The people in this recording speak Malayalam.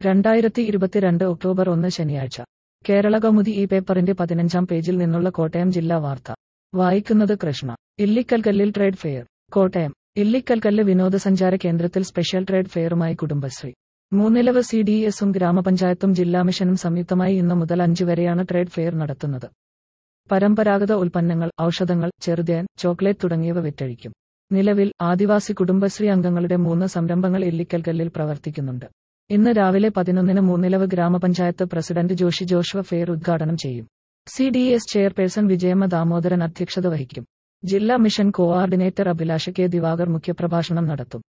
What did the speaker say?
രണ്ടായിരത്തി ഇരുപത്തിരണ്ട് ഒക്ടോബർ ഒന്ന് ശനിയാഴ്ച കേരള കൗമുദി ഈ പേപ്പറിന്റെ പതിനഞ്ചാം പേജിൽ നിന്നുള്ള കോട്ടയം ജില്ലാ വാർത്ത വായിക്കുന്നത് കൃഷ്ണ ഇല്ലിക്കൽകല്ലിൽ ട്രേഡ് ഫെയർ കോട്ടയം ഇല്ലിക്കൽകല്ല് വിനോദസഞ്ചാര കേന്ദ്രത്തിൽ സ്പെഷ്യൽ ട്രേഡ് ഫെയറുമായി കുടുംബശ്രീ മൂന്നിലവ് സി ഡി എസും ഗ്രാമപഞ്ചായത്തും ജില്ലാ മിഷനും സംയുക്തമായി ഇന്ന് മുതൽ അഞ്ചു വരെയാണ് ട്രേഡ് ഫെയർ നടത്തുന്നത് പരമ്പരാഗത ഉൽപ്പന്നങ്ങൾ ഔഷധങ്ങൾ ചെറുതേൻ ചോക്ലേറ്റ് തുടങ്ങിയവ വിറ്റഴിക്കും നിലവിൽ ആദിവാസി കുടുംബശ്രീ അംഗങ്ങളുടെ മൂന്ന് സംരംഭങ്ങൾ ഇല്ലിക്കൽകല്ലിൽ പ്രവർത്തിക്കുന്നുണ്ട് ഇന്ന് രാവിലെ പതിനൊന്നിന് മൂന്നിലവ് ഗ്രാമപഞ്ചായത്ത് പ്രസിഡന്റ് ജോഷി ജോഷുവ ഫെയർ ഉദ്ഘാടനം ചെയ്യും C D S chairperson Vijayamma Damodaran അധ്യക്ഷത വഹിക്കും ജില്ലാ mission coordinator Abhilash K Divakar മുഖ്യപ്രഭാഷണം നടത്തും